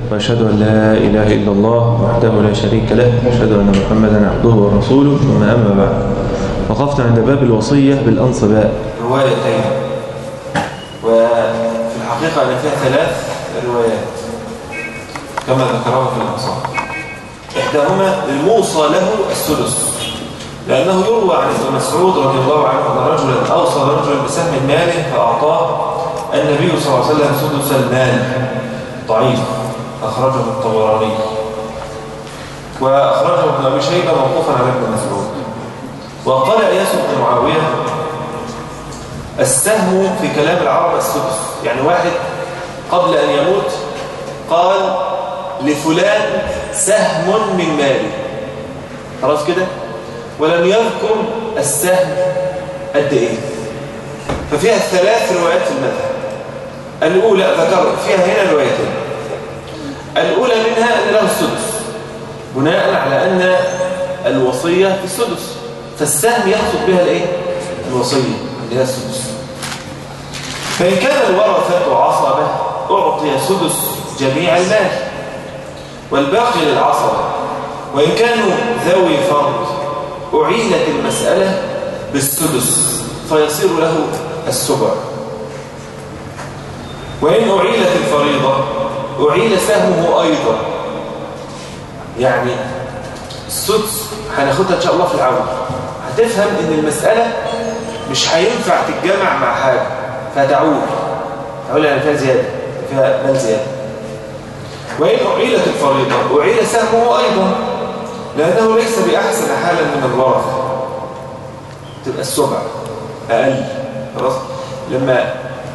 وأشهد أن لا إله إلا الله وحده لا شريك له وأشهد أن محمدا عبده ورسوله ثم أما بعد وقفت عند باب الوصية بالأنصباء روايتين وفي الحقيقة أن فيها ثلاث روايات كما ذكرها في الأنصار إحداهما الموصى له السدس لأنه يروى عن ابن مسعود رضي الله عنه أن رجلا أوصى رجلا بسهم ماله فأعطاه النبي صلى الله عليه وسلم سدس المال ضعيف أخرجه الطبراني وأخرجه ابن أبي شيبة موقوفا على ابن مسعود وقال إياس بن معاوية السهم في كلام العرب السدس يعني واحد قبل أن يموت قال لفلان سهم من مالي خلاص كده ولم يذكر السهم قد ايه ففيها ثلاث روايات في المذهب الأولى ذكر فيها هنا روايتين الأولى منها أن له السدس بناء على أن الوصية في السدس فالسهم يقصد بها الايه الوصية اللي هي السدس فإن كان الورثة عصبة أعطي سدس جميع المال والباقي للعصبة وإن كانوا ذوي فرض أعيلت المسألة بالسدس فيصير له السبع وإن أعيلت الفريضة أعيل سهمه أيضا يعني السدس هناخدها إن شاء الله في العون هتفهم إن المسألة مش هينفع تتجمع مع حاجة فتعول تعول يعني فيها زيادة فيها مال زيادة وإن أعيلت الفريضة أعيل سهمه أيضا لأنه ليس بأحسن حالا من الورثة تبقى السبع أقل خلاص لما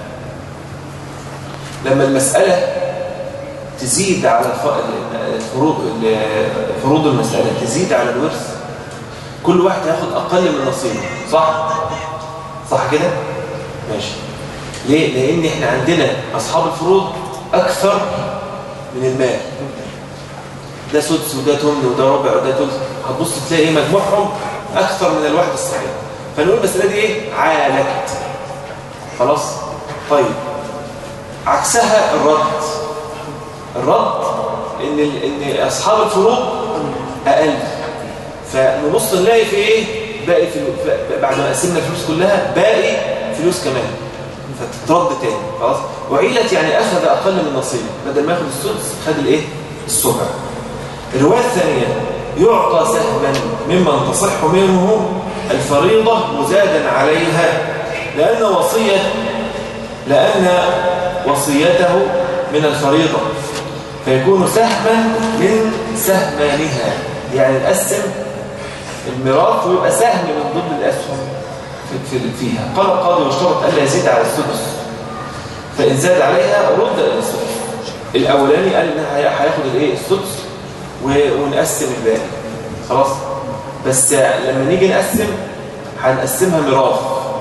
لما المسألة تزيد على الفروض فروض المسألة تزيد على الورث كل واحد هياخد أقل من نصيبه صح؟ صح كده؟ ماشي ليه؟ لأن احنا عندنا أصحاب الفروض أكثر من المال ده سدس وده تمن وده ربع وده ثلث هتبص تلاقي ايه مجموعهم اكثر من الواحد الصحيح فنقول المساله دي ايه عالجت خلاص طيب عكسها الرد الرد ان ان اصحاب الفروض اقل فنبص نلاقي في ايه باقي في بعد ما قسمنا الفلوس كلها باقي فلوس كمان فتترد تاني خلاص وعيلت يعني اخذ اقل من نصيبه بدل ما ياخد السدس خد الايه السبع الرواية الثانية يعطى سهما ممن تصح منه الفريضة مزادا عليها لأن وصية لأن وصيته من الفريضة فيكون سهما من سهمانها يعني نقسم الميراث ويبقى سهم من ضمن الأسهم فيها قال القاضي واشترط ألا يزيد على السدس فإن زاد عليها رد إلى السدس الأولاني قال إنها هياخد الإيه السدس ونقسم الباقي خلاص بس لما نيجي نقسم هنقسمها ميراث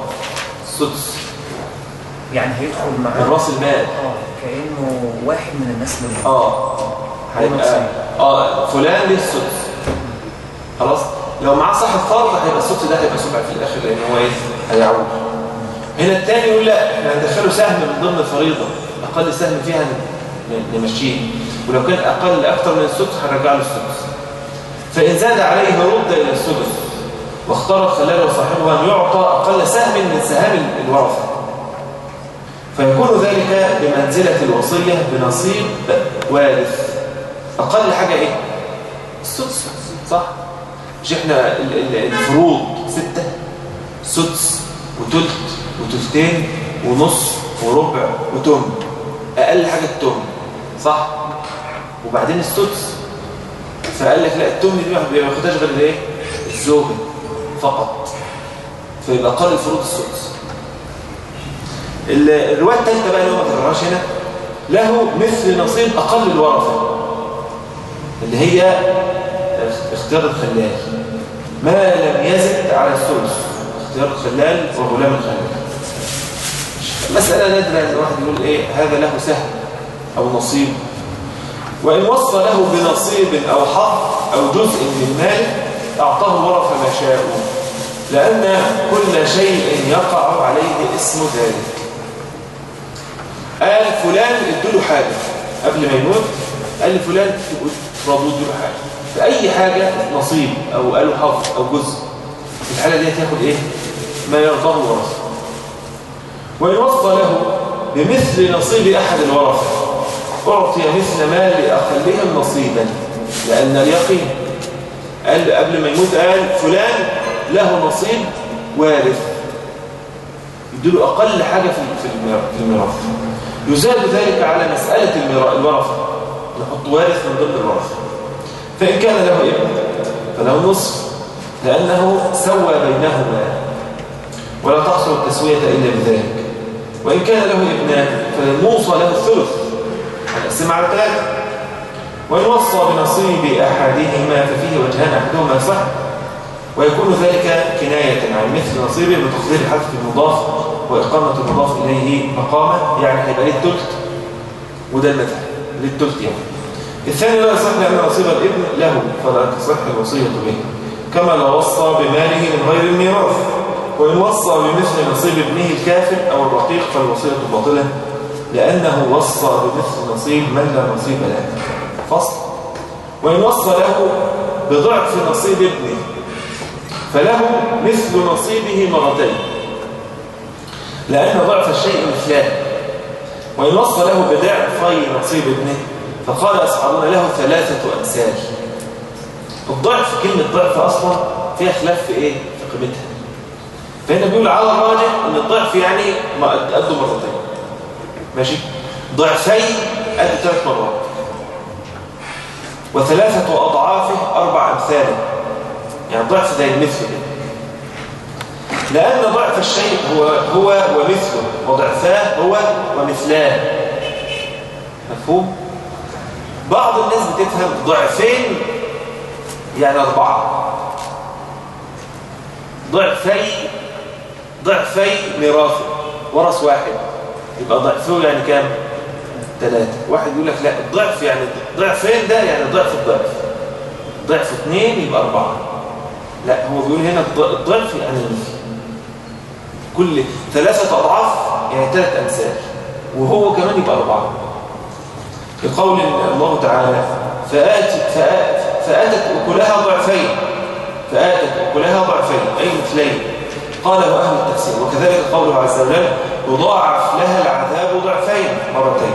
سدس يعني هيدخل معاه من راس المال اه كانه واحد من الناس من اه هيبقى اه فلان ليه السدس خلاص لو معاه صاحب فرض هيبقى السدس ده هيبقى سبع في الاخر لان هو ايه هيعود هنا الثاني يقول لا احنا هندخله سهم من ضمن الفريضه اقل سهم فيها نمشيه ولو كان أقل أكثر من السدس هنرجع له السدس فإن زاد عليه رد إلى السدس واختار خلاله صاحبه أن يعطى أقل سهم من سهام الورثة فيكون ذلك بمنزلة الوصية بنصيب وارث أقل حاجة إيه؟ السدس صح؟ مش إحنا الفروض ستة سدس وتلت وتلتين ونص وربع وتم أقل حاجة التم صح؟ وبعدين السدس فقال لك لا التمن دي ما بياخدهاش غير الايه الزوجه فقط فيبقى قل الفروض السدس الروايه الثالثه بقى اللي هو ما تكررهاش هنا له مثل نصيب اقل الورثه اللي هي اختيار الخلال ما لم يزد على الثلث اختيار الخلال وغلام الخلال مسألة نادرة ان الواحد يقول ايه هذا له سهم او نصيب وإن وصى له بنصيب أو حظ أو جزء من مال أعطاه الورثة ما شاءوا لأن كل شيء يقع عليه اسم ذلك قال فلان ادوله حاجة قبل ما يموت قال لي فلان تبقوا تراضوا له حاجه في اي حاجه نصيب او قالوا حظ او جزء في الحاله دي هتاخد ايه ما يرضاه الورثه وان وصى له بمثل نصيب احد الورثه اعطي مثل ما لاقلهم نصيبا لان اليقين قال قبل ما يموت قال فلان له نصيب وارث يديله اقل حاجه في في الميراث- في الميراث يزاد ذلك على مساله الميراث الورثه نحط وارث من ضمن الورثه فان كان له ابن فله نصف لانه سوى بينهما ولا تحصل التسويه الا بذلك وان كان له ابنان فالموصى له الثلث هنقسم على ثلاثه وإن وصى بنصيب أحدهما ففيه وجهان أحدهما صح ويكون ذلك كناية عن مثل نصيبه بتقدير حذف المضاف وإقامة المضاف إليه مقامه يعني هيبقى ليه التلت وده المثل للتلت يعني الثاني لا يصح لأن نصيب الابن له فلا تصح الوصية به كما لو وصى بماله من غير الميراث وإن وصى بمثل نصيب ابنه الكافر أو الرقيق فالوصية باطلة لأنه وصى بمثل نصيب من لا نصيب له فصل وإن وصى له بضعف نصيب ابنه فله مثل نصيبه مرتين لأن ضعف الشيء مثلان وإن وصى له بضعفي نصيب ابنه فقال أصحابنا له ثلاثة أمثال الضعف كلمة ضعف أصلا فيها خلاف في إيه؟ في قيمتها فهنا بيقول على الراجح أن الضعف يعني ما قد- قده مرتين ماشي ضعفين قد ثلاث مرات وثلاثة أضعافه أربع أمثال يعني ضعف زي المثل كده. لأن ضعف الشيء هو هو ومثله وضعفاه هو ومثلاه مفهوم؟ بعض الناس بتفهم ضعفين يعني أربعة ضعفي ضعفي ميراثه ورث واحد يبقى ضعفه يعني كام؟ ثلاثة واحد يقول لك لا الضعف يعني ضعفين ده يعني ضعف الضعف ضعف اثنين يبقى أربعة لا هو بيقول هنا الض- الضعف يعني المثل كل ثلاثة أضعاف يعني ثلاث أمثال وهو كمان يبقى أربعة يقول الله تعالى فآت فآت فآتت أكلها ضعفين فآتت أكلها ضعفين أي مثلين قاله أهل التفسير وكذلك قوله عز وجل يضاعف لها العذاب ضعفين مرتين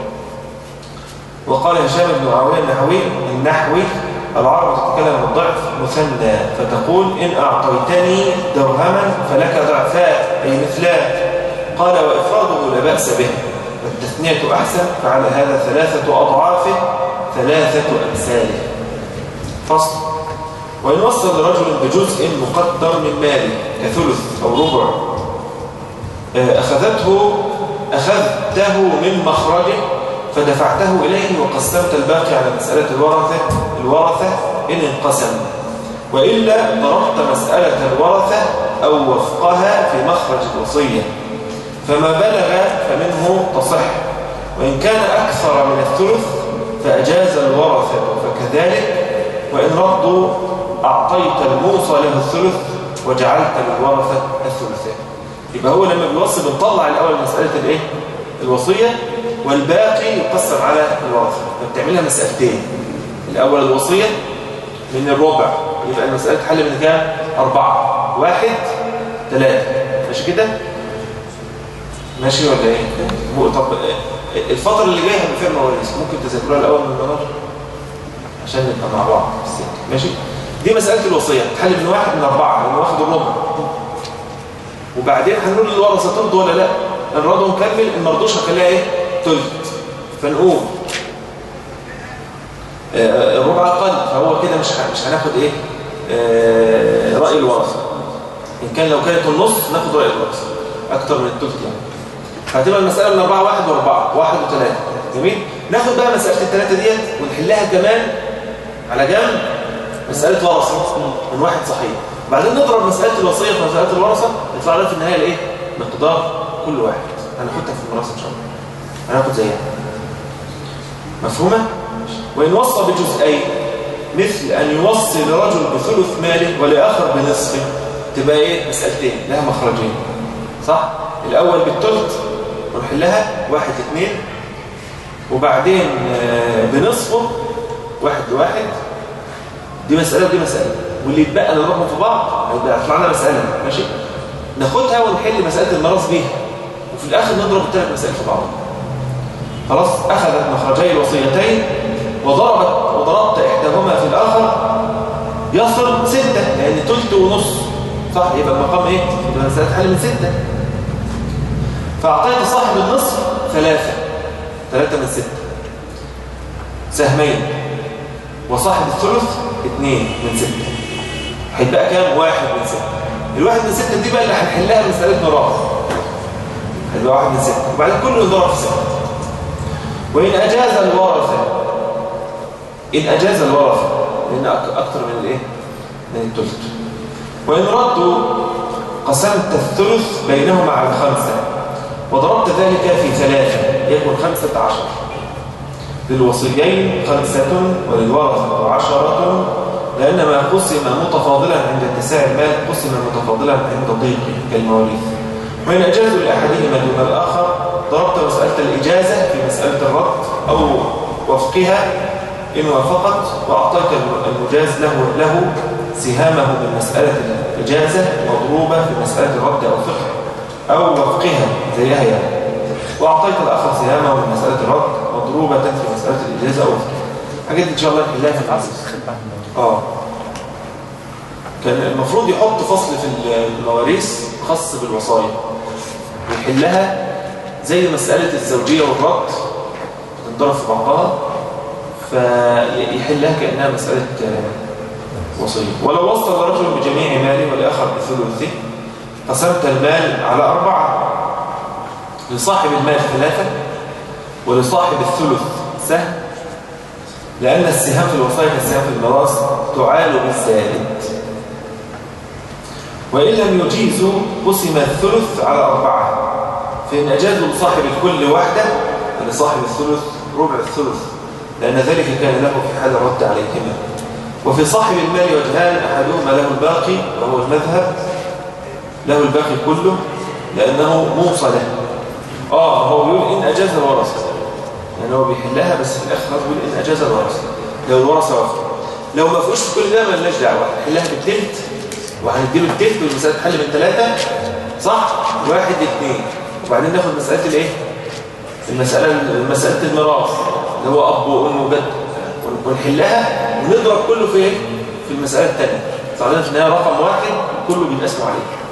وقال هشام بن معاوية النحوي النحوي العرب تتكلم عن الضعف مثنى فتقول إن أعطيتني درهما فلك ضعفاء أي مثلان قال وإفراده لا بأس به والتثنية أحسن فعلى هذا ثلاثة أضعافه ثلاثة أمثاله فصل وإن وصل رجل بجزء مقدر من ماله كثلث أو ربع آه، أخذته أخذته من مخرجه فدفعته إليه وقسمت الباقي على مسألة الورثة الورثة إن انقسم وإلا ضربت مسألة الورثة أو وفقها في مخرج الوصية فما بلغ فمنه تصح وإن كان أكثر من الثلث فأجاز الورثة فكذلك وإن ردوا أعطيت الموصى له الثلث وجعلت للورثة الثلثين يبقى هو لما بيوصي بنطلع الأول مسألة الإيه؟ الوصية والباقي يقسم على الورثة فبتعملها مسألتين الأول الوصية من الربع يبقى المسألة تحل من كام؟ أربعة واحد ثلاثة ماشي كده؟ ماشي ولا ايه؟ مو- طب آه، الفترة اللي جاية هنبقى فيها مواريث ممكن تذاكروها الأول من المنار عشان نبقى مع بعض في السكة ماشي؟ دي مسألة الوصية تحل من واحد من أربعة لأنه واخد الربع وبعدين هنقول للورثة ترضوا ولا لا؟ إن رضوا نكمل إن ما رضوش هخليها إيه؟ تلت فنقول آه، الربع أقل فهو كده مش ه- مش هناخد إيه؟ آه، رأي الورثة إن كان لو كانت النص ناخد رأي الورثة أكتر من التلت يعني فهتبقى المسألة من أربعة واحد وأربعة واحد وثلاثة جميل ناخد بقى مسألة الثلاثة ديت ونحلها كمان على جنب مسألة ورثة من واحد صحيح بعدين نضرب مسألة الوصية في مسألة الورثة يطلع لنا في النهاية الإيه؟ مقدار كل واحد هناخدها في المراسة إن شاء الله هناخد زيها مفهومة؟ وإن وصى بجزئين مثل أن يوصي لرجل بثلث ماله ولآخر بنصفه تبقى إيه؟ مسألتين لها مخرجين صح؟ الأول بالثلث ونحلها واحد اثنين وبعدين آه، بنصفه واحد لواحد دي مسألة ودي مسألة واللي يتبقى نضربهم في بعض هيبقى يطلع لنا مسألة ماشي ناخدها ونحل مسألة المرض بيها وفي الآخر نضرب الثلاث مسائل في بعض خلاص أخذت مخرجي الوصيتين وضربت وضربت إحداهما في الآخر يصل ستة لأن تلت ونص صح يبقى المقام إيه؟ يبقى مسألة حل من ستة فأعطيت صاحب النصف ثلاثة ثلاثة من ستة سهمين وصاحب الثلث اثنين من ستة هيبقى كام؟ واحد من ستة الواحد من ستة دي بقى اللي هنحلها مسألة مراهق هيبقى واحد من ستة وبعدين كله يضرب في ستة وإن أجاز الورثة إن أجاز الورثة لأن أكثر من الإيه؟ من الثلث وإن ردوا قسمت الثلث بينهما على خمسة وضربت ذلك في ثلاثة يكون خمسة عشر للوصيين خمسة وللورثة عشرة لأن ما قسم متفاضلا عند اتساع المال قسم متفاضلا عند ضيقه كالمواريث وإن أجازوا لأحدهما دون الآخر ضربت مسألة الإجازة في مسألة الرد أو وفقها إن وافقت وأعطيت المجاز له له سهامه من مسألة الإجازة مضروبة في مسألة الرد أو فقه أو وفقها زيها يعني وأعطيت الآخر سهامه من مسألة الرد مضروبة في مسألة الإجازة أو وفقها حاجات إن شاء الله نحلها في العصر آه كان المفروض يحط فصل في المواريث خاص بالوصايا ويحلها زي مسألة الزوجية والرد تنضرب في بعضها فيحلها كأنها مسألة وصية ولو وصل رجل بجميع ماله ولآخر بثلثه قسمت المال على أربعة لصاحب المال ثلاثة ولصاحب الثلث سهم لأن السهام في الوصايا كالسهام في الميراث تعال بالزائد وإن لم يجيزوا قسم الثلث على أربعة فإن أجازوا لصاحب الكل واحدة فلصاحب الثلث ربع الثلث لأن ذلك كان له في حال الرد عليهما وفي صاحب المال وجهان أحدهما له الباقي وهو المذهب له الباقي كله لأنه موصلة آه هو بيقول إن أجاز الورثة يعني هو بيحلها بس في الآخر بيقول إن أجاز الورثة لو الورثة وافق لو ما فيهوش في كل ده مالناش دعوة نحلها بالتلت وهنديله التلت والمسألة تحل من ثلاثة صح؟ واحد اثنين وبعدين ناخد مسألة الايه؟ المسألة مسألة الميراث اللي هو أب وأم وجد ونحلها ونضرب كله في ايه؟ في المسألة الثانية صعدنا في النهاية رقم واحد كله بينقسموا عليه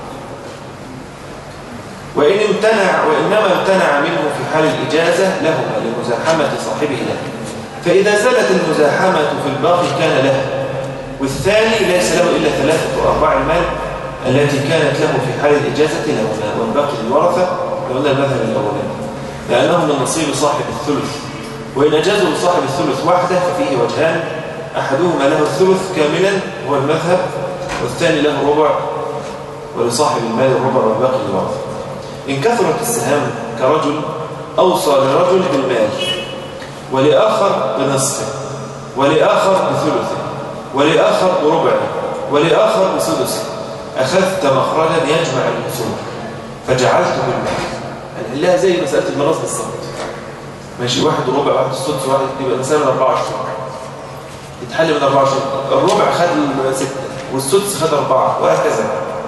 وإن امتنع وإنما امتنع منه في حال الإجازة لهما لمزاحمة صاحبه له فإذا زالت المزاحمة في الباقي كان له والثاني ليس له إلا ثلاثة أرباع المال التي كانت له في حال الإجازة لهما والباقي للورثة لقلنا المذهب الأولاني لأنه من نصيب صاحب الثلث وإن أجازوا لصاحب الثلث واحدة ففيه وجهان أحدهما له الثلث كاملا هو المذهب والثاني له ربع ولصاحب المال الربع والباقي للورثة إن كثرت السهام كرجل أوصى لرجل بالمال ولآخر بنصفه ولآخر بثلثه ولآخر بربعه ولآخر بسدسه أخذت مخرجا يجمع الأصول فجعلته بالمال يعني لها زي مسألة الميراث بالظبط ماشي واحد وربع واحد السدس واحد يبقى مثلا 24 يتحل من 24 الربع خد 6 والسدس خد 4 وهكذا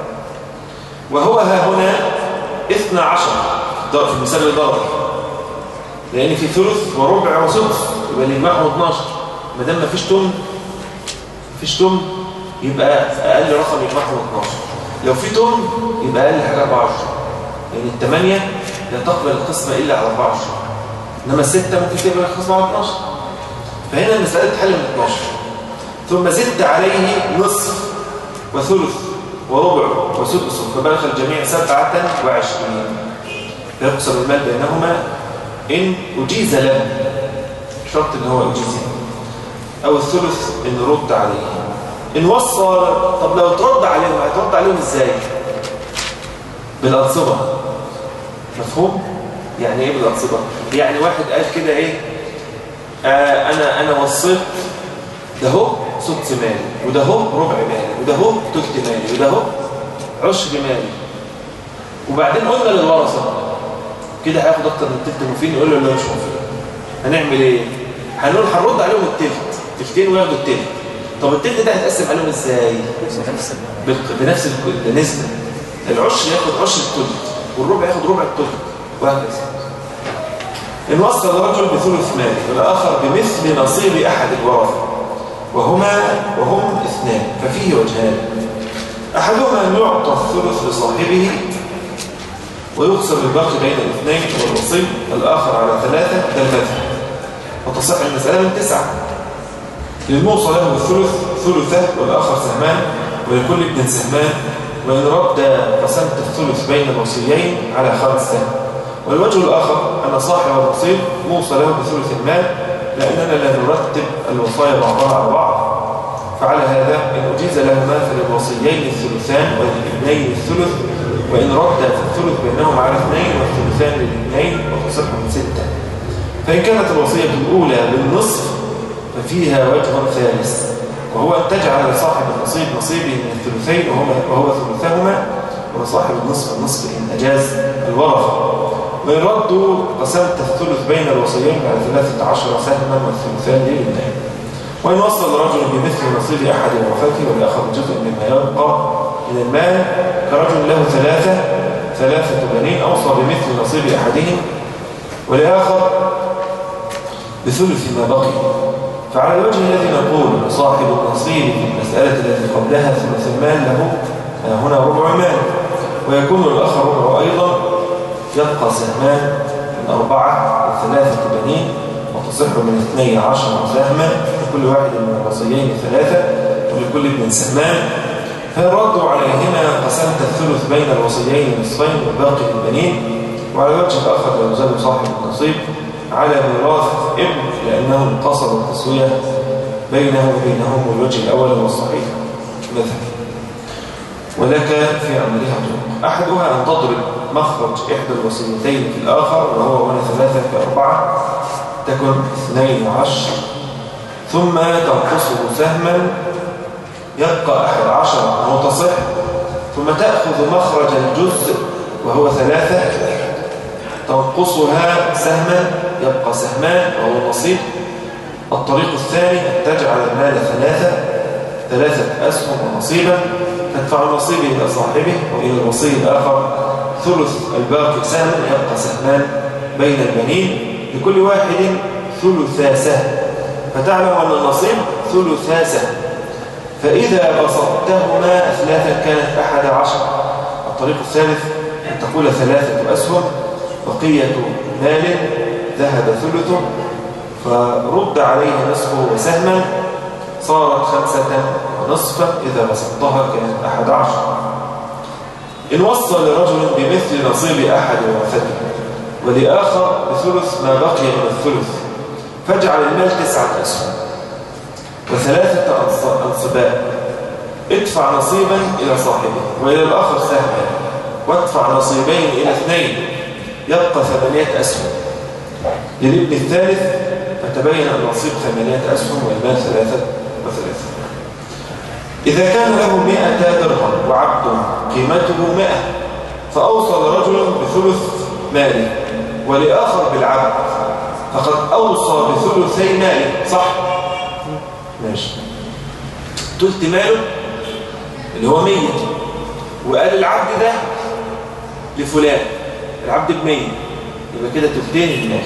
وهو ها هنا 12 في المثال الضربي لأن في ثلث وربع وسدس يبقى اللي يجمعهم 12 ما دام ما فيش تم فيش تم يبقى أقل رقم يجمعهم 12 لو في تم يبقى أقل حاجة 24 لأن يعني الثمانية لا تقبل القسمة إلا على 24 إنما الستة ممكن تقبل القسمة على 12 فهنا المسألة تحل من 12 ثم زدت عليه نصف وثلث وربع وسدس فبلغ الجميع سبعة وعشرين فيقسم المال بينهما إن أجيز له شرط إن هو أجيز أو الثلث إن رد عليه إن وصل طب لو ترد عليهم هترد عليهم إزاي بالأنصبة مفهوم يعني إيه بالأنصبة يعني واحد قال كده إيه آه أنا أنا وصيت ده هو سدس مالي وده هو ربع مالي وده هو تلت مالي وده هو عشر مالي وبعدين قلنا للورثه كده هياخد اكتر من تلت مفين يقول له لا مش مفين هنعمل ايه هنقول هنرد عليهم التلت تلتين وياخدوا التلت طب التلت ده هيتقسم عليهم ازاي نفس بالق- بنفس الك- النسبة العشر ياخد عشر التلت والربع ياخد ربع التلت وهكذا إن وصل رجل بثلث ماله والآخر بمثل نصيب أحد الورثة وهما وهم اثنان ففيه وجهان أحدهما أن يعطى الثلث لصاحبه ويقسم الباقي بين الاثنين والوصي الآخر على ثلاثة ده المذهب وتصح المسألة من تسعة للموصى له الثلث ثلثه والآخر سهمان ولكل ابن سهمان وإن رد قسمت الثلث بين الوصيين على خمسة والوجه الآخر أن صاحب الوصي موصى له بثلث المال لأننا لا نرتب الوصايا بعضها على بعض فعلى هذا إن أجيز لهما فللوصيين الثلثان وللابنين الثلث وإن رد فالثلث بينهما على اثنين والثلثان للاثنين وتصح من ستة فإن كانت الوصية الأولى بالنصف ففيها وجه ثالث وهو أن تجعل لصاحب النصيب نصيبه من الثلثين وهما وهو ثلثهما ولصاحب النصف النصف إن أجاز الورثة وإن ردوا قسمت الثلث بين الوصيين على ثلاثة عشر سهما والثلثان للاثنين وإن وصل رجل بمثل نصيب أحد الوفاة والآخر جزء مما يبقى من المال كرجل له ثلاثة ثلاثة بنين أوصى بمثل نصيب أحدهم ولآخر بثلث ما بقي فعلى الوجه الذي نقول صاحب النصيب في المسألة التي قبلها ثلث المال له هنا ربع مال ويكون الأخ ربع أيضا يبقى سهمان من أربعة وثلاثة بنين وتصح من اثني عشر سهما لكل واحد من الوصيين ثلاثة ولكل ابن سهمان فيرد عليهما قسمت الثلث بين الوصيين نصفين والباقي للبنين وعلى الوجه الآخر لا يزال صاحب النصيب على ميراث ابن لأنهم قصدوا التسوية بينه وبينهم والوجه الأول هو الصحيح مثلا ولك في عملها طرق أحدها أن تضرب مخرج إحدى الوصيتين في الآخر وهو هنا ثلاثة في أربعة تكن اثنين عشر ثم تنقصه سهما يبقى أحد عشر وهو تصح ثم تأخذ مخرج الجزء وهو ثلاثة تنقصها سهما يبقى سهمان وهو نصيب الطريق الثاني أن تجعل المال ثلاثة ثلاثة أسهم ونصيبا تدفع النصيب إلى صاحبه وإلى الوصي الآخر ثلث الباقي سهم يبقى سهمان بين البنين لكل واحد ثلثا سهم فتعلم أن النصيب ثلثا سهم فإذا بسطتهما أثلاثا كانت أحد عشر الطريق الثالث أن تقول ثلاثة أسهم بقية مال ذهب ثلثه فرد عليه نصفه وسهما صارت خمسة ونصفا إذا بسطتها كانت أحد عشر إن وصل لرجل بمثل نصيب أحد ورثته ولآخر بثلث ما بقي من الثلث فاجعل المال تسعة أسهم وثلاثة أنص- أنصباء ادفع نصيبا إلى صاحبه وإلى الآخر سهما وادفع نصيبين إلى اثنين يبقى ثمانية أسهم للابن الثالث فتبين النصيب ثمانية أسهم والمال ثلاثة وثلاثة إذا كان له مئة درهم وعبد قيمته مئة فأوصى رجل بثلث ماله ولآخر بالعبد فقد أوصى بثلثي ماله صح؟ ماشي تلت ماله اللي هو مية وقال العبد ده لفلان العبد بمية يبقى كده تلتين المال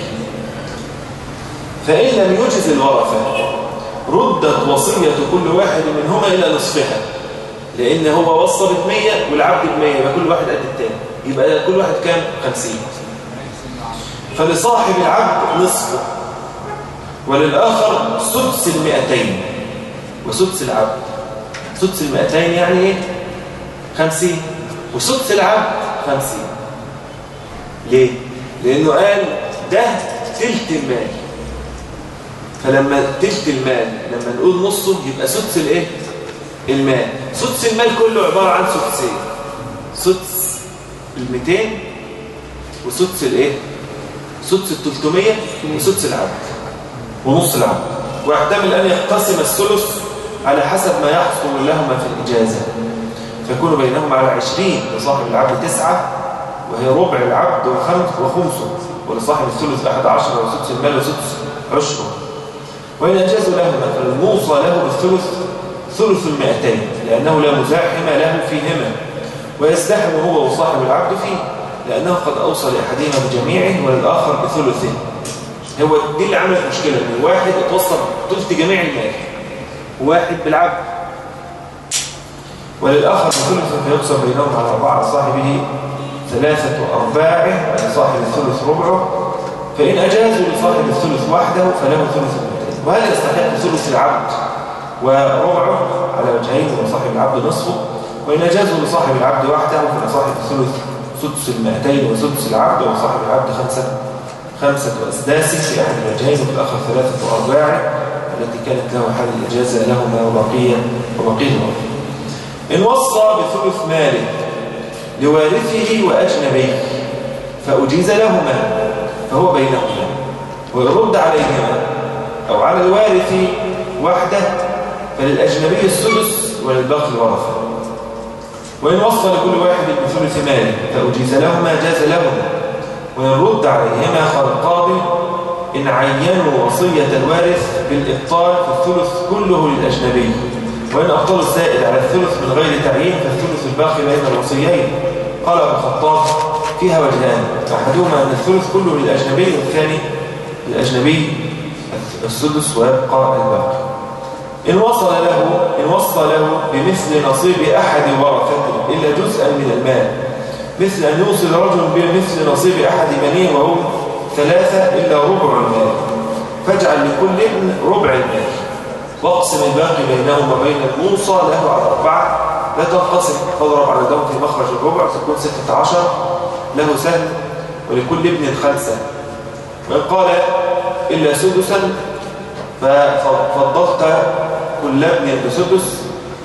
فإن لم يجز الورثة ردت وصية كل واحد منهما إلى نصفها لأن هو وصى بمية والعبد بمية يبقى كل واحد قد التاني يبقى كل واحد كام؟ خمسين فلصاحب العبد نصفه وللآخر سدس المئتين وسدس العبد سدس المئتين يعني ايه؟ خمسين وسدس العبد خمسين ليه؟ لأنه قال ده تلت المال فلما تلت المال لما نقول نصه يبقى سدس الايه؟ المال سدس المال كله عبارة عن سدسين سدس الميتين وسدس الايه؟ سدس التلتمية وسدس العبد ونص العبد ويحتمل أن يقتسم الثلث على حسب ما يحصل لهما في الإجازة فيكون بينهما على عشرين لصاحب العبد تسعة وهي ربع العبد وخمس وخمسه ولصاحب الثلث أحد عشر وسدس المال وسدس عشره وإن أجازوا لهما فالموصى له بالثلث ثلث المئتين لأنه لا مزاحم له فيهما ويزدحم هو وصاحب العبد فيه لأنه قد أوصى لأحدهما بجميعه وللآخر بثلثه هو دي اللي عملت مشكلة إن واحد اتوصل ثلث جميع المال واحد بالعبد وللآخر بثلث فيقسم بينهم على أربعة صاحبه ثلاثة أرباعه يعني صاحب الثلث ربعه فإن أجازوا لصاحب الثلث وحده فله ثلث المئتين وهل يستحق ثلث العبد وربعه على وجهين وصاحب العبد نصفه وإن أجازوا لصاحب العبد وحده فلصاحب الثلث سدس المئتين وسدس العبد وصاحب العبد خمسة خمسة أسداس في أحد الوجهين وفي الآخر ثلاثة أرباع التي كانت له حال الإجازة لهما وبقية وبقية الوقت إن وصى بثلث ماله لوارثه وأجنبيه فأجيز لهما فهو بينهما ويرد عليهما أو على الوارث وحده فللأجنبي السدس وللباقي الورثة وإن وصى لكل واحد بثلث ماله فأجيز لهما جاز لهما وإن رد عليهما قال القاضي إن عينوا وصية الوارث بالإبطال فالثلث كله للأجنبي وإن أبطلوا الزائد على الثلث من غير تعيين فالثلث الباقي بين الوصيين قال ابن الخطاب فيها وجهان أحدهما أن الثلث كله للأجنبي والثاني للأجنبي السدس ويبقى الباقي إن وصل له إن وصل له بمثل نصيب أحد ورثته إلا جزءا من المال مثل أن يوصل رجل بمثل نصيب أحد بنيه وهم ثلاثة إلا ربع المال فاجعل لكل ابن ربع المال واقسم الباقي بينهم وبين الموصى له على أربعة لا تنقسم فاضرب على دوم في مخرج الربع تكون ستة عشر له سهم ولكل ابن خمسة وإن قال إلا سدسا ففضلت كل ابن بسدس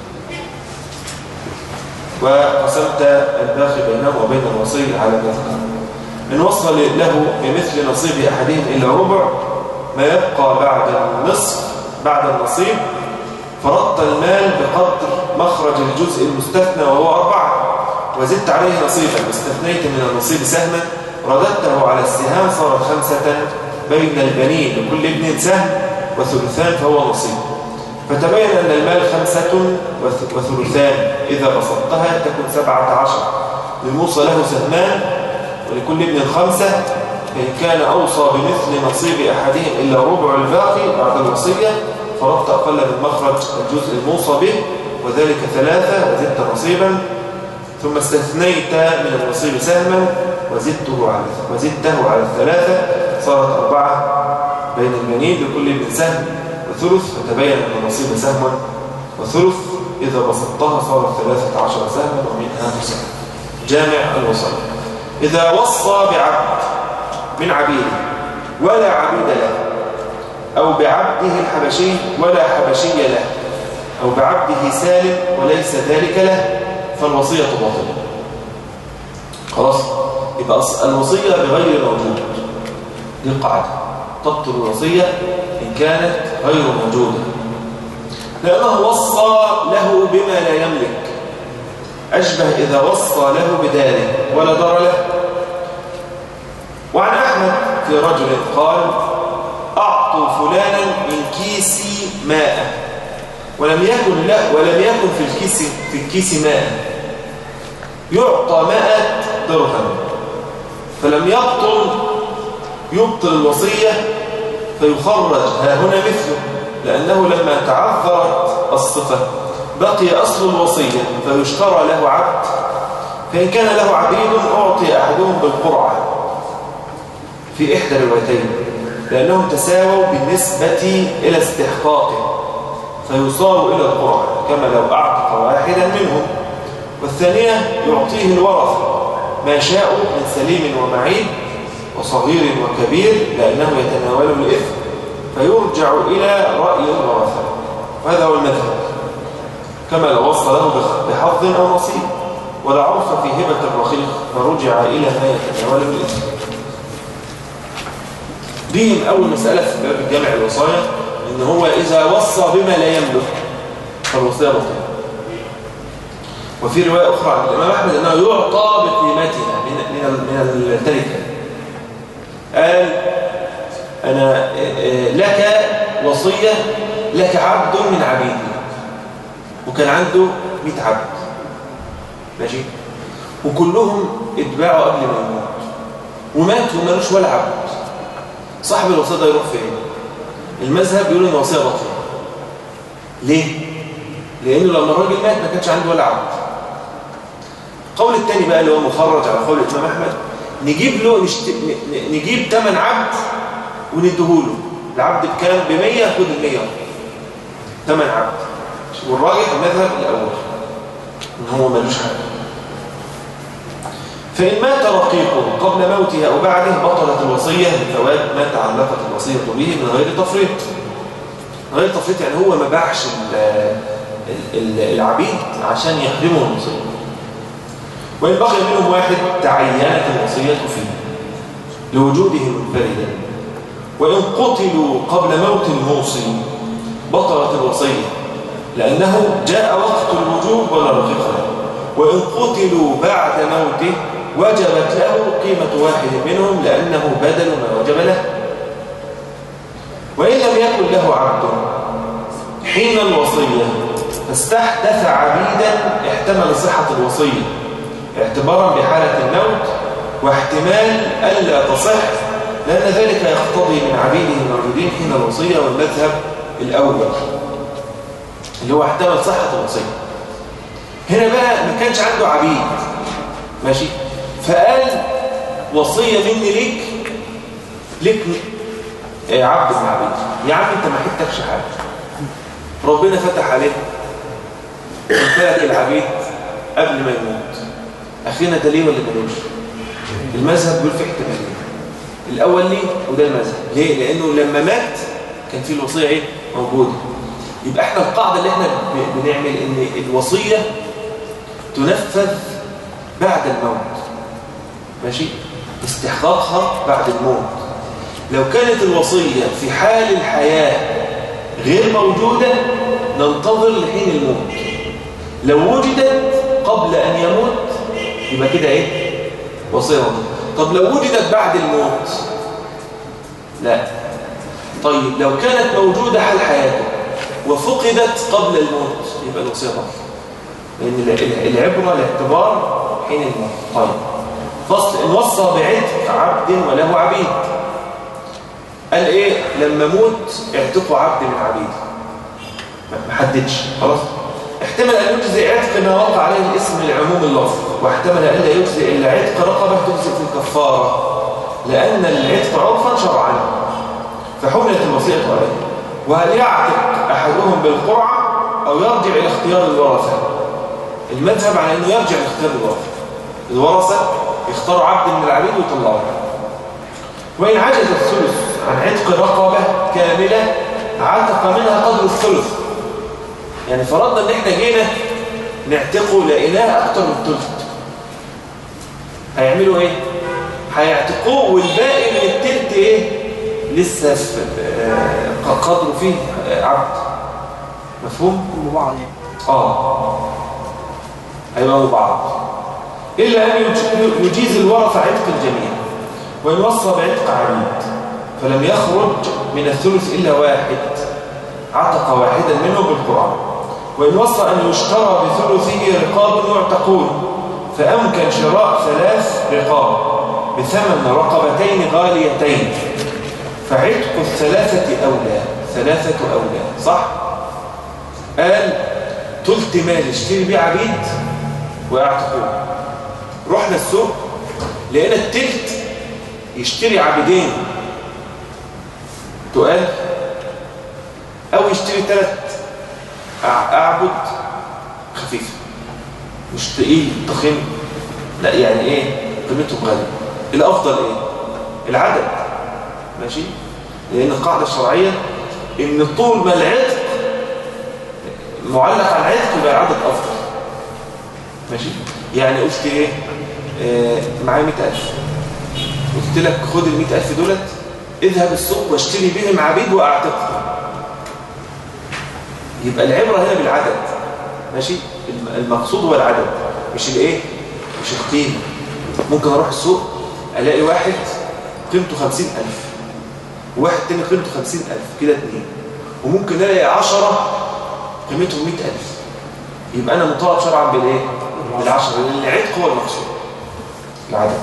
وقسمت الباقي بينه وبين الوصي على ما ذكر إن وصل له بمثل نصيب أحدهم إلا ربع ما يبقى بعد النصف بعد النصيب فرضت المال بقدر مخرج الجزء المستثنى وهو أربعة وزدت عليه نصيبا واستثنيت من النصيب سهما رددته على السهام صارت خمسة بين البنين لكل ابن سهم وثلثان فهو نصيب فتبين أن المال خمسة وثلثان إذا بسطتها تكون سبعة عشر للموصى له سهمان ولكل ابن خمسة فإن كان أوصى بمثل نصيب أحدهم إلا ربع الباقي بعد الوصية فرضت أقل من مخرج الجزء الموصى به وذلك ثلاثة وزدت نصيبا ثم استثنيت من النصيب سهما وزدته على وزدته على الثلاثة صارت أربعة بين البنين لكل ابن سهم وثلث فتبين أن النصيب سهم وثلث إذا بسطتها صارت ثلاثة عشر سهما ومنها تسهم جامع الوصل إذا وصى بعبد من عبيده ولا عبيد له أو بعبده الحبشي ولا حبشي له أو بعبده سالم وليس ذلك له فالوصية باطلة خلاص يبقى الوصية بغير موجود دي القاعدة تبطل الوصية إن كانت غير موجودة لأنه وصى له بما لا يملك أشبه إذا وصى له بداره ولا دار له وعن أحمد في رجل قال أعطوا فلانا من كيسي ماء ولم يكن لا ولم يكن في الكيس في الكيس ماء يعطى ماء درهم فلم يبطل يبطل الوصية فيخرج ها هنا مثله لأنه لما تعذرت الصفة بقي أصل الوصية فيشترى له عبد فإن كان له عبيد أعطي أحدهم بالقرعة في إحدى الروايتين لأنهم تساووا بالنسبة إلى استحقاقه فيصار إلى القرعة كما لو أعتق واحدا منهم والثانية يعطيه الورث ما شاءوا من سليم ومعين وصغير وكبير لأنه يتناول الإثم فيرجع إلى رأي الورثة وهذا هو المذهب كما لو وصل له بحظ أو نصيب ولا عرف في هبة الرخيق فرجع إلى ما يتناول الإثم دي أول مسألة في باب الجامع الوصايا إن هو إذا وصى بما لا يملك فالوصية بطلة وفي رواية أخرى عن الإمام أحمد أنه يعطى بقيمتها من من التركة قال أنا لك وصية لك عبد من عبيدي وكان عنده 100 عبد ماشي وكلهم اتباعوا قبل ما يموت ومات ومالوش ولا عبد صاحب الوصية ده يروح فين المذهب بيقول ان الوصية باطلة ليه لانه لما الراجل مات ما كانش عنده ولا عبد القول الثاني بقى اللي هو مخرج على قول الامام احمد نجيب له نشت... ن- نجيب ثمن عبد ونديهوله العبد بكام ب 100 خد ال 100 ثمن عبد والراجح المذهب الاول ان هو ملوش حاجه فإن مات رقيقه قبل موته أو بعده بطلت الوصية لفوات ما تعلقت الوصية به من غير تفريط من غير تفريط يعني هو ما باعش ال- ال- العبيد عشان يخدموا الوصية وإن بقي منهم واحد تعينت الوصية فيه لوجوده منفردا وإن قتلوا قبل موت الموصي بطلت الوصية لأنه جاء وقت الوجوب ولا رقيق له وإن قتلوا بعد موته وجبت له قيمة واحد منهم لأنه بدل ما وجب له وإن لم يكن له عبد حين الوصية فاستحدث عبيدا احتمل صحة الوصية اعتبارا بحالة الموت واحتمال ألا تصح لأن ذلك يقتضي من عبيده الموجودين حين الوصية والمذهب الأول اللي هو احتمل صحة الوصية هنا بقى ما كانش عنده عبيد ماشي فقال وصية مني ليك ليك آه، عبد من عبيد يا عم انت ما حتكش حاجة ربنا فتح عليك وانتهك العبيد قبل ما يموت أخينا ده ليه ولا ملوش المذهب بيقول في احتمالين الأول ليه وده المذهب ليه؟ لأنه لما مات كان في الوصية ايه موجودة يبقى احنا القاعدة اللي احنا ب- بنعمل ان الوصية تنفذ بعد الموت ماشي استحقاقها بعد الموت لو كانت الوصية في حال الحياة غير موجودة ننتظر لحين الموت لو وجدت قبل أن يموت يبقى كده ايه وصية موجودة طب لو وجدت بعد الموت لا طيب لو كانت موجودة حال حياته وفقدت قبل الموت يبقى الوصية باطلة لأن ال- العبرة الاعتبار حين الموت طيب فصل إن وصى بعتق عبد وله عبيد قال إيه لما موت اعتقوا عبد من عبيد ما- ما حددش خلاص احتمل أن يجزي عتق ما وقع عليه الاسم لعموم اللفظ واحتمل أن لا يجزي إلا عتق رقبة تجزي في الكفارة لأن العتق عرفا شرعا فحملت الوصية عليه وهل يعتق أحدهم بالقرعة أو يرجع إلى اختيار الورثة المذهب على أنه يرجع لاختيار الورثة الورثة يختاروا عبد من العبيد ويطلعوه وإن عجز الثلث عن عتق رقبة كاملة عتق منها قدر الثلث يعني فرضنا ان احنا جينا نعتقه لقيناه اكتر من الثلث هيعملوا ايه هيعتقوه والباقي من التلت ايه لسه في آه، قدره فيه آه، عبد مفهوم بعض يعني اه هيبقوا بعض إلا أن يج- يجيز الورثة عتق الجميع وإن وصى بعتق عبيد فلم يخرج من الثلث إلا واحد عتق واحدا منه بالقرآن وإن وصى أن يشترى بثلثه رقاب معتقون فأمكن شراء ثلاث رقاب بثمن رقبتين غاليتين فعتق الثلاثة أولى ثلاثة أولى صح؟ قال تلت مال اشتري بيه عبيد واعتقوه رحنا السوق لقينا التلت يشتري عبيدين تقال او يشتري ثلاث اعبد خفيفه مش تقيل تخين لا يعني ايه قيمتهم غاليه الافضل ايه العدد ماشي لان القاعده الشرعيه ان طول ما العتق معلق على العتق يبقى العدد افضل ماشي يعني قلت ايه آه معايا 100000 قلت لك خد ال 100000 دولت اذهب السوق واشتري بهم عبيد واعتقهم يبقى العبره هنا بالعدد ماشي الم- المقصود هو العدد مش الايه مش القيمه ممكن اروح السوق الاقي واحد قيمته 50000 وواحد تاني قيمته 50000 كده اتنين وممكن الاقي 10 قيمتهم 100000 يبقى انا مطالب شرعا بالايه بالعشرة لان العتق هو المقصود العدد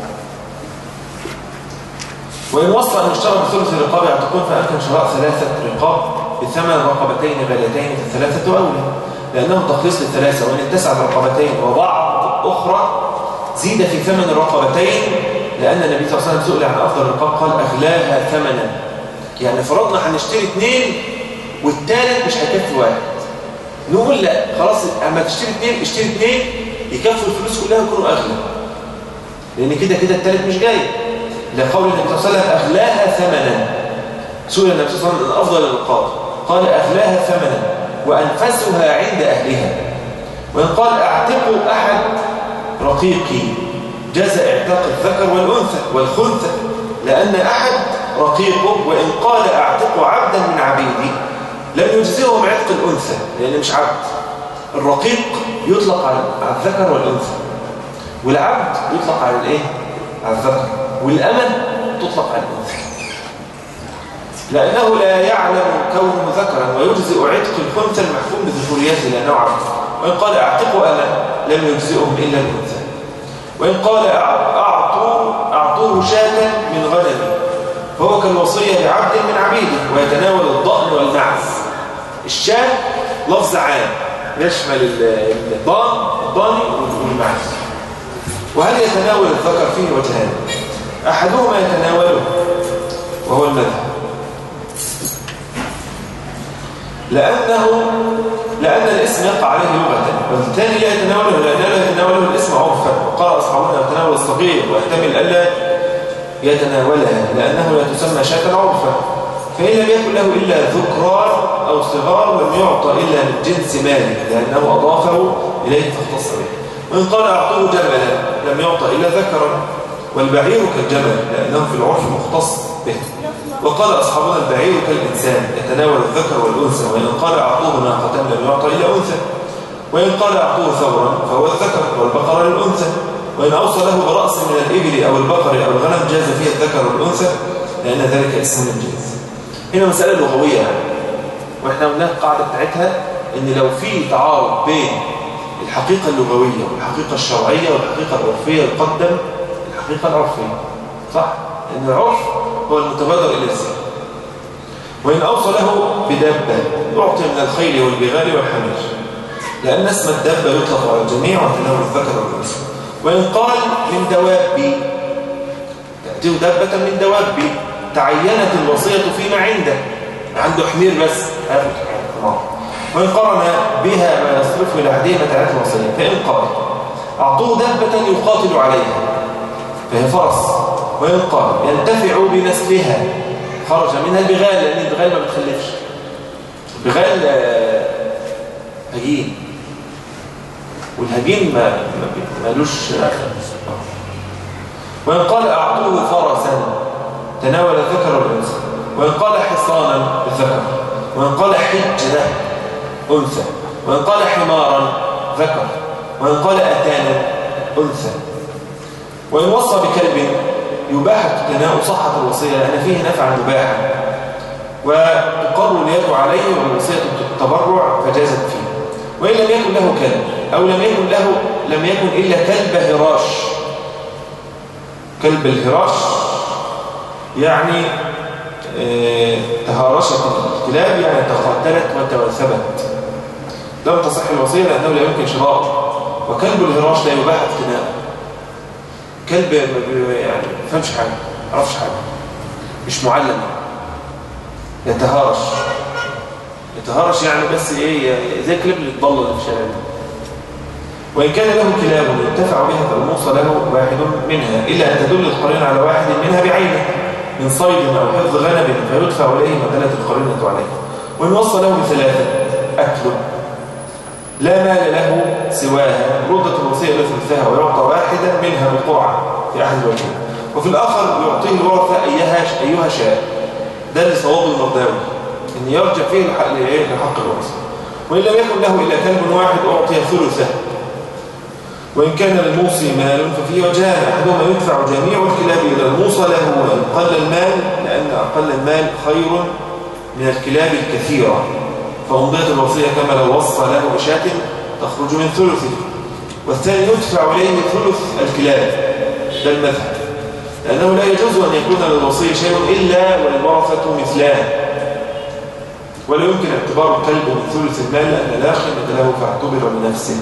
وإن وصى أن يشترى بثلث الرقاب يعتقون فأمكن شراء ثلاثة رقاب بثمن رقبتين غالتين فالثلاثة أولى لأنه تخليص للثلاثة وإن اتسع برقبتين وبعض أخرى زيد في ثمن الرقبتين لأن النبي صلى الله عليه وسلم سئل عن أفضل الرقاب قال أغلاها ثمنا يعني فرضنا هنشتري اثنين والثالث مش هيكفي واحد نقول لا خلاص اما تشتري اثنين اشتري اثنين يكفوا الفلوس كلها يكونوا أغلى لأن كده كده الثالث مش جاي لقول النبي صلى الله عليه وسلم أغلاها ثمنا سئل النبي صلى الله عليه وسلم عن أفضل الرقاب قال أغلاها ثمنا وأنفسها عند أهلها وإن قال أعتقوا أحد رقيقي جاز اعتاق الذكر والأنثى والخنثى لأن أحد رقيقه وإن قال أعتق عبدا من عبيدي لم يجزئهم عتق الأنثى لأنه مش عبد الرقيق يطلق على الذكر والأنثى والعبد يطلق على الإيه؟ على الذكر والأمل تطلق على الأنثى لأنه لا يعلم كونه ذكرا ويجزئ عتق الخنثى المحكوم بذكوريته لأنه عبد وإن قال أعتقوا أمل لم يجزئهم إلا الأنثى وإن قال أعطوا أعطوه شاة من غنم فهو كالوصية بعبد من عبيده ويتناول الضأن والمعز الشاة لفظ عام يشمل الضان الضاني والمعز وهل يتناول الذكر فيه وجهان أحدهما يتناوله وهو المذهب لأنه لأن الاسم يقع عليه لغة والثاني لا يتناوله لأنه لا يتناوله الاسم عرفا وقال أصحابنا يتناول الصغير واحتمل ألا يتناولها لأنه لا تسمى شاة عرفا فإن لم يكن له إلا ذكران أو صغار لم يعطى إلا من جنس مالك لأنه أضافه إليه فاختص به وإن قال أعطوه جملا لم يعطى إلا ذكرا والبعير كالجمل لأنه في العرف مختص به وقال أصحابنا البعير كالإنسان يتناول الذكر والأنثى وإن قال أعطوه ناقة لم يعطى إلا أنثى وإن قال أعطوه ثورا فهو الذكر والبقر للأنثى وإن أوصى له برأس من الإبل أو البقر أو الغنم جاز فيه الذكر والأنثى لأن ذلك اسم من جنس هنا مسألة لغوية يعني. وإحنا قلنا القاعدة بتاعتها إن لو في تعارض بين الحقيقة اللغوية والحقيقة الشرعية والحقيقة العرفية يقدم الحقيقة العرفية صح؟ لأن العرف هو المتبادر إلى الذهن وإن أوصى له بدابة يعطي من الخيل والبغال والحمير لأن اسم الدابة يطلق على الجميع وتناول الذكر والأنثى وإن قال من دوابي تأتيه دابة من دوابي تعينت الوصية فيما عنده عنده حمير بس هذا وإن قرن بها ما يصرفه إلى عديه متاعات الوصية فإن قال أعطوه دابة يقاتل عليها فهي فرس وإن قال ينتفع بنسلها خرج منها البغال لأن البغال ما بتخلفش البغال هجين والهجين ما مالوش وإن قال أعطوه فرسا تناول الذكر والأنثى وإن قال حصانا الذكر وإن قال حجة أنثى وإن قال حمارا ذكر وإن قال أتانا أنثى وإن وصى بكلب يباح اقتناء صحة الوصية لأن فيه نفعا مباحا وتقر اليد عليه والوصية التبرع فجازت فيه وإن لم يكن له كلب أو لم يكن له لم يكن إلا كلب هراش كلب الهراش يعني اه تهارشت الكلاب يعني تقاتلت وتوثبت لم تصح الوصية لأنه لا يمكن شراءه وكلب الهراش لا يباح اقتناءه كلب يعني ما فهمش حاجة ما عرفش حاجة مش معلم يتهارش يتهارش يعني بس ايه زي الكلاب اللي تضل في الشارع وإن كان له كلاب ينتفع بها فالموصى له واحد منها إلا أن تدل القرينة على واحد منها بعينه من صيد أو حفظ غنم فيدفع إليه ما دلت القرينة عليه وإن وصى له بثلاثة أكل لا مال له سواها ردت الوصية إلى ثلثها ويعطى واحدا منها بقوعة في أحد الوجهين وفي الآخر يعطيه الورثة أيها أيها شاء ده اللي صواب المرداوي إن يرجع فيه الحق لحق الورثة وإن لم يكن له إلا كلب واحد أعطي ثلثه وإن كان للموصي مال ففيه وجهان أحدهما يدفع جميع الكلاب إلى الموصى له وإن قل المال لأن أقل المال خير من الكلاب الكثيرة فأمضية الوصية كما لو وصى له بشاة تخرج من ثلثه والثاني يدفع إليه ثلث الكلاب ده المذهب لأنه لا يجوز أن يكون للوصي شيء إلا والورثة مثلان ولا يمكن اعتبار الكلب من ثلث المال لأن لا قيمة له فاعتبر بنفسه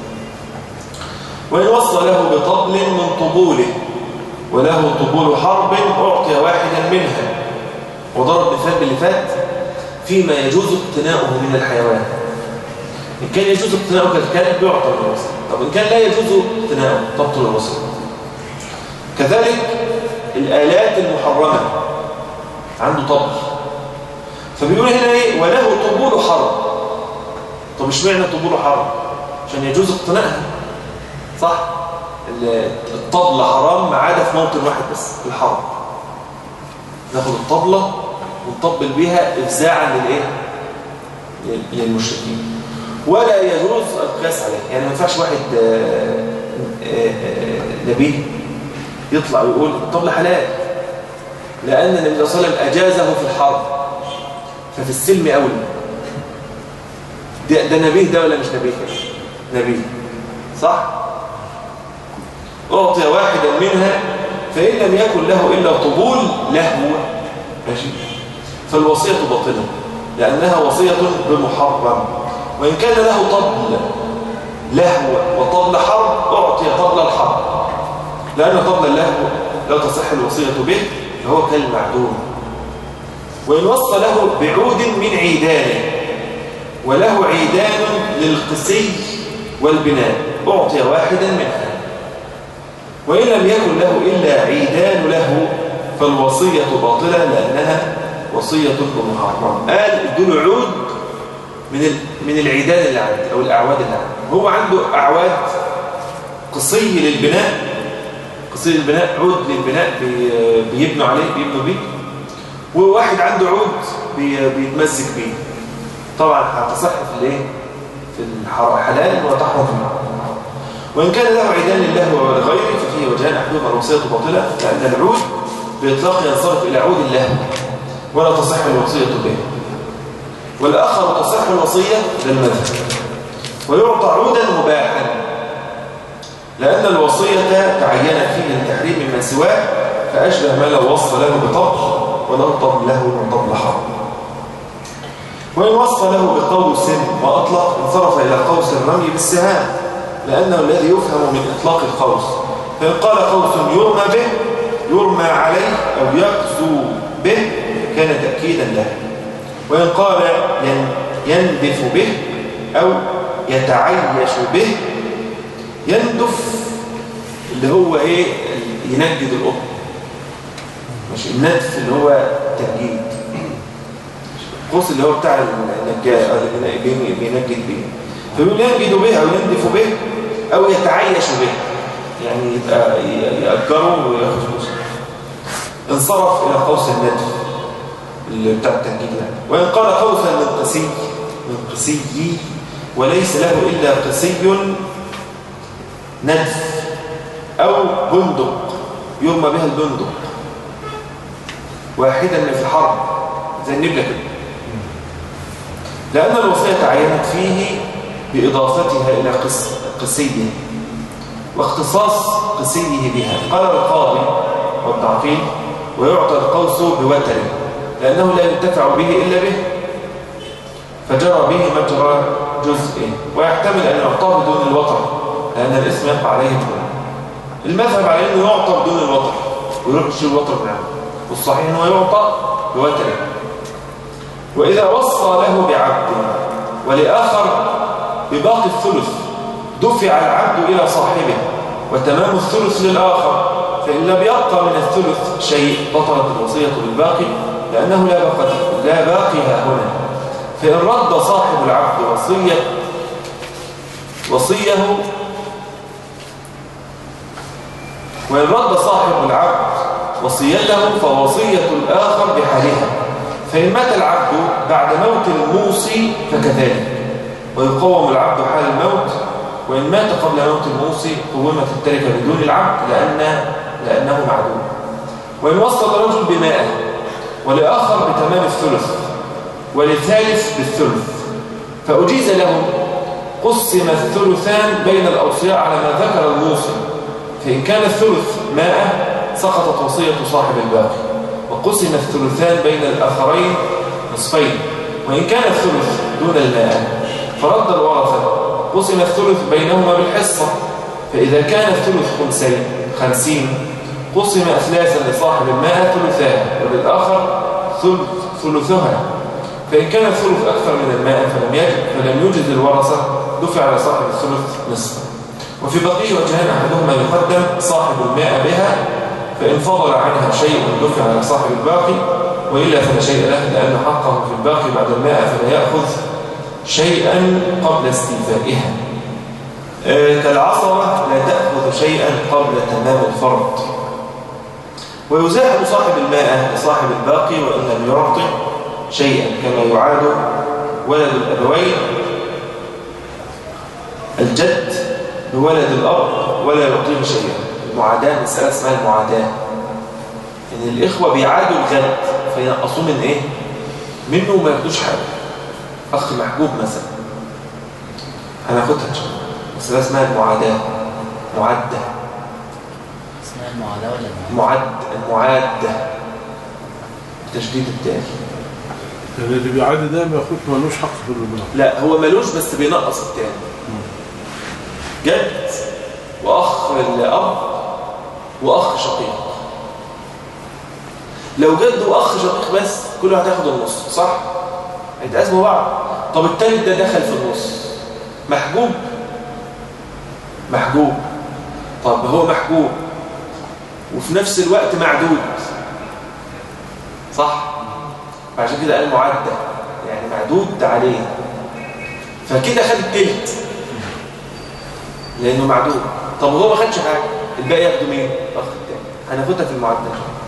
وإن وصى له بطبل من طبوله وله طبول حرب أعطي واحدا منها وضرب مثال باللي فات فيما يجوز اقتناؤه من الحيوان إن كان يجوز اقتناؤه كالكلب يعطى الوصي طب إن كان لا يجوز اقتناؤه تبطل الوصي كذلك الآلات المحرمة عنده طبل فبيقول هنا ايه وله طبول حرب طب اشمعنى طبول حرب عشان يجوز اقتنائها صح الطبلة حرام ما عدا في موطن واحد بس الحرب ناخد الطبلة ونطبل بيها افزاعا للايه للمشركين ولا يجوز القياس عليه يعني ما ينفعش واحد آآ آآ نبيه يطلع ويقول الطبلة حلال لأن النبي صلى الله عليه وسلم أجازه في الحرب ففي السلم أولى ده, ده نبيه ده ولا مش نبيه نبيه صح أعطي واحدا منها فإن لم يكن له إلا طبول لهو ماشي فالوصية باطلة لأنها وصية بمحرم وإن كان له طبل لهو وطبل حرب أعطي طبل الحرب لأن طبل اللهو لا تصح الوصية به فهو كالمعدوم وإن وصى له بعود من عيدانه وله عيدان للقسي والبناء أعطي واحدا منها وإن لم يكن له إلا عيدان له فالوصية باطلة لأنها وصية بمحرم قال ادوا عود من من العيدان اللي عنده أو الأعواد اللي عنده هو عنده أعواد قصي للبناء قصي للبناء عود للبناء بيبنوا عليه بيبنوا بيه وواحد عنده عود بيتمزج بيه طبعا هتصح في الايه في الحلال وتحرم في الحرام وان كان له عيدان لله ولغيره ففيه وجهان احدهما الوصيه باطله لان العود باطلاق ينصرف الى عود الله ولا تصح الوصيه به والاخر تصح الوصيه للمذهب ويعطى عودا مباحا لان الوصيه تعينت فيه التحريم مما سواه فاشبه ما لو وصى له بطبل ولو طب له من طبل حرب وإن وصف له بقوس وأطلق انصرف إلى قوس الرمي بالسهام لأنه الذي يفهم من إطلاق القوس فإن قال قوس يرمى به يرمى عليه أو يقزو به كان تأكيدا له وإن قال يندف به أو يتعيش به يندف اللي هو إيه ينجد القطن مش الندف اللي هو تنجيد القوس اللي هو بتاع النجار اللي بينجد به فيقول ينجد به أو يندف به أو يتعيش به يعني يبقى يأجره وياخد فلوس انصرف إلى قوس الندف اللي بتاع التنجيد يعني وإن قال قوسا من قسي من قسي وليس له إلا قسي ندف أو بندق يرمى بها البندق واحدا من في الحرب زي النبلة كده لأن الوصية تعينت فيه بإضافتها إلى قس قسيه واختصاص قسيه بها قال القاضي والتعقيل ويعطى القوس بوتر لأنه لا ينتفع به إلا به فجرى به مجرى جزء ويحتمل أن يعطاه بدون الوتر لأن الاسم يقع عليه بدون المذهب على أنه يعطى بدون الوتر ويروح يشيل الوتر من عنده والصحيح أنه يعطى بوتر وإذا وصى له بعبد ولآخر بباقي الثلث دفع العبد إلى صاحبه وتمام الثلث للآخر فإن لم يبقى من الثلث شيء بطلت الوصية بالباقي لأنه لا باقي لا باقي ها هنا فإن رد صاحب العبد وصية وصيه وإن رد صاحب العبد وصيته فوصية الآخر بحالها فإن مات العبد بعد موت الموصي فكذلك ويقوم العبد حال الموت وإن مات قبل موت الموصي قومت التركة بدون العبد لأن لأنه معدوم وإن وصل رجل بمائة ولآخر بتمام الثلث وللثالث بالثلث فأجيز لهم قسم الثلثان بين الأوصياء على ما ذكر الموصي فإن كان الثلث ماء سقطت وصية صاحب الباقي وقسم الثلثان بين الآخرين نصفين وإن كان الثلث دون الماء فرد الورثة قسم الثلث بينهما بالحصة فإذا كان الثلث خمسين خمسين قسم أثلاثا لصاحب الماء ثلثان وللآخر ثلث ثلثها فإن كان الثلث أكثر من الماء فلم يجد فلم يوجد الورثة دفع على صاحب الثلث نصفا وفي بقية وجهان أحدهما يقدم صاحب الماء بها فإن فضل عنها شيء دفع على صاحب الباقي وإلا فلا شيء له لأن حقه في الباقي بعد الماء فلا يأخذ شيئا قبل استيفائها آه، كالعصرة لا تأخذ شيئا قبل تمام الفرض ويزاحم صاحب الماء لصاحب الباقي وإن لم يعطي شيئا كما يعاد ولد الأبوين الجد بولد الأب ولا يعطيه شيئا المعاداة مسألة اسمها المعاداة إن الإخوة بيعادوا الجد فينقصوه من إيه؟ منه وما ياخدوش حاجة أخ محجوب مثلا هناخدها إن شاء الله مسألة اسمها المعاداة معدة اسمها المعاداة ولا المعاداة؟ معد المعادة تشديد التالي يعني اللي بيعادي ده ما ياخدش ملوش حق في الربا لا هو ملوش بس بينقص التاني جد واخ الاب واخ شقيق لو جد واخ شقيق بس كل واحد هياخد النص صح هيتقاسموا بعض طب التالت ده دخل في النص محجوب محجوب طب هو محجوب وفي نفس الوقت معدود صح عشان كده قال معدة يعني معدود عليه فكده خد التلت لانه معدود طب هو ما خدش حاجه الباقي ياخده مين الاخ التاني هناخدها في المعدل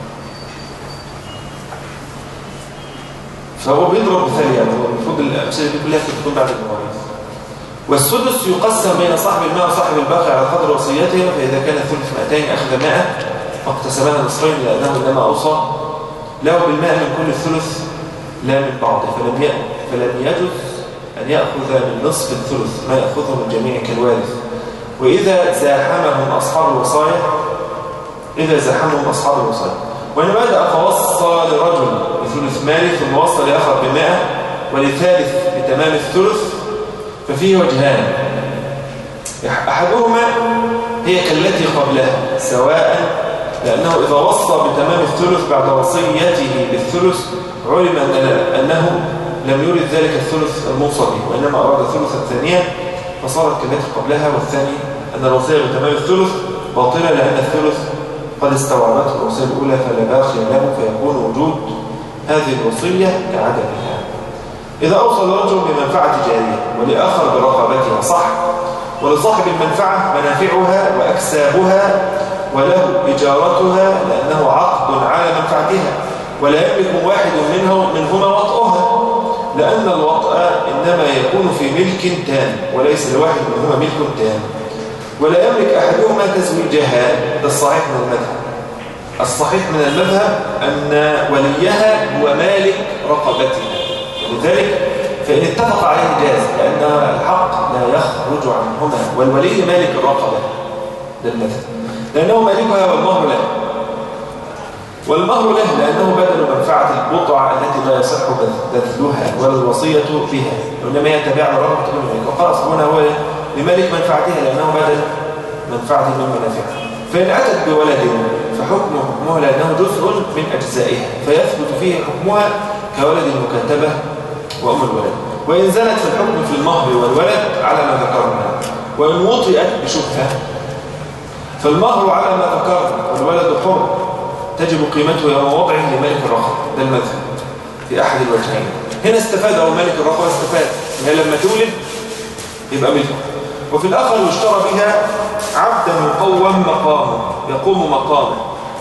فهو بيضرب مثال يعني هو المفروض الامثله دي كلها تكون بعد المواريث والسدس يقسم بين صاحب الماء وصاحب الباقي على قدر وصيته فاذا كان الثلث 200 اخذ 100 فاقتسمها نصفين لانه انما اوصى له بالماء من كل الثلث لا من بعضه فلم ي... فلم يجوز ان ياخذ من نصف الثلث ما ياخذه من جميع كالوارث وإذا زاحمهم أصحاب الوصايا إذا زاحمهم أصحاب الوصايا وإن بدأ فوصى لرجل بثلث ماله ثم وصى لآخر بمائة ولثالث بتمام الثلث ففيه وجهان أحدهما هي كالتي قبلها سواء لأنه إذا وصى بتمام الثلث بعد وصيته بالثلث علم أن أنه لم يرد ذلك الثلث الموصى به وإنما أراد الثلث الثانية فصارت كالتي قبلها والثاني أن الوصية بتمام الثلث باطلة لأن الثلث قد استوعبته الوصية الأولى فلا باقي له فيكون وجود هذه الوصية كعدمها إذا أوصى الرجل بمنفعة جارية ولآخر برقبتها صح ولصاحب المنفعة منافعها وأكسابها وله إجارتها لأنه عقد على منفعتها ولا يملك واحد منه منهما وطئها لأن الوطأ إنما يكون في ملك تام وليس لواحد منهما ملك تام ولا يملك أحدهما تزويجها ده الصحيح من المذهب الصحيح من المذهب أن وليها هو مالك رقبتها ولذلك فإن اتفق عليه جاز لأن الحق لا يخرج عنهما والولي مالك الرقبة ده المذهب لأنه مالكها والمهر له والمهر له لأنه بدل منفعة البضع التي لا يصح بذلها ولا الوصية فيها وإنما هي تبع لرغبة الملك وقال هنا هو لمالك منفعتها لأنه بدل منفعة من منافعها فإن أتت بولد فحكم حكمها لأنه جزء من أجزائها فيثبت فيه حكمها كولد المكتبة وأم الولد وإن زالت في الحكم في المهر والولد على ما ذكرنا وإن وطئت بشبهة فالمهر على ما ذكرنا والولد حر تجب قيمته يوم وضعه لملك الرقم ده المذهب في أحد الوجهين هنا استفاد أو ملك الرقم استفاد هي لما تولد يبقى ملكه وفي الآخر يشترى بها عبدا يقوم مقامه يقوم مقامه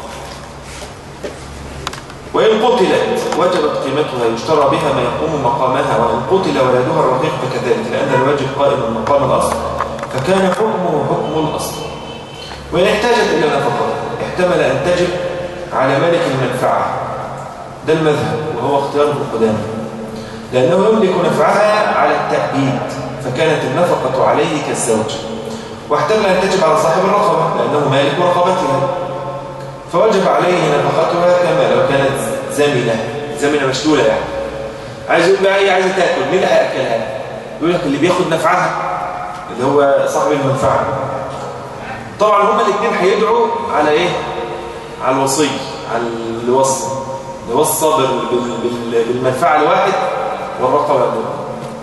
وإن قتلت وجبت قيمتها يشترى بها ما يقوم مقامها وإن قتل ولدها الرقيق فكذلك لأن الواجب قائم مقام الأصل فكان حكمه حكم الأصل وإن احتاجت إلى نفقة احتمل أن تجب على ملك المنفعة ده المذهب وهو اختيار القدامى لأنه يملك نفعها على التأبيد فكانت النفقة عليه كالزوج واحتمل أن تجب على صاحب الرقبة لأنه مالك رقبتها فوجب عليه نفقتها كما لو كانت زمنة زمنة مشلولة يعني عايز يقول بقى هي عايزة تاكل مين اللي هياكلها؟ يقول لك اللي بياخد نفعها اللي هو صاحب المنفعة طبعا هما الاثنين هيدعوا على ايه؟ على الوصي على اللي وصى اللي وصى بال- بال- بالمنفعة الواحد والرقبة الأولى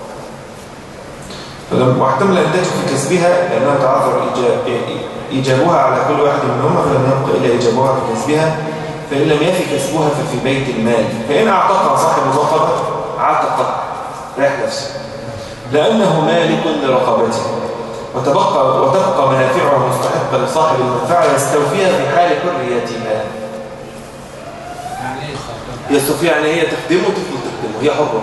فلم واحتمل أن تجد في كسبها لأنها تعذر إيجاب- إيجابها على كل واحد منهما فلم يبق إلا إيجابها في كسبها فإن لم يفي كسبها ففي بيت المال فإن أعتقها صاحب الرقبة عتق ريح نفسه لأنه مالك لرقبته وتبقى وتبقى منافعها مستحقة لصاحب المنفعة يستوفيها في حال حريتها يعني ايه صح؟ يستوفيها يعني هي تخدمه وتفضل تخدمه هي حرة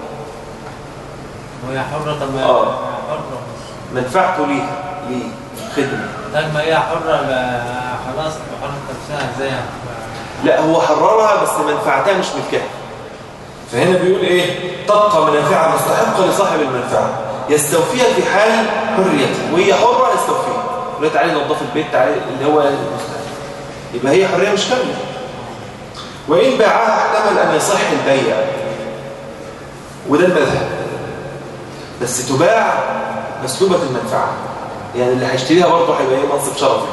وهي حرة طب ما آه. حرة منفعته ليه ليه خدمة طيب ما هي حرة بقى خلاص حرة نفسها ازاي لا هو حررها بس منفعتها مش ملكها فهنا بيقول ايه تبقى منافعها مستحقة لصاحب المنفعة يستوفيها في حال حريته وهي حرة يستوفيها يقول تعالي نظف البيت تعالي اللي هو المستحق يبقى هي حرية مش كاملة وإن باعها احتمل أن يصح البيع وده المذهب بس تباع مسلوبة المنفعة يعني اللي هيشتريها برضه هيبقى ايه منصب شرفي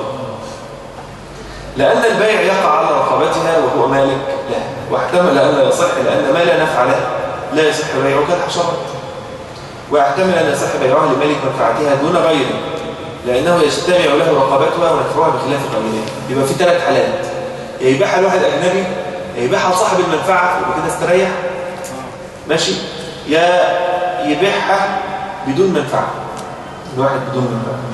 لأن البيع يقع على رقبتها وهو مالك له واحتمل أن لا يصح لأن ما لا نفع له لا يصح بيعه كالحشرات ويحتمل أن يصح بيعها لمالك منفعتها دون غيره لأنه يجتمع له رقبتها ونفعها بخلاف غيره يبقى في ثلاث حالات يا يبيعها لواحد أجنبي يا يبيعها لصاحب المنفعة يبقى كده استريح ماشي يا يبيعها بدون منفعة الواحد بدون منفعة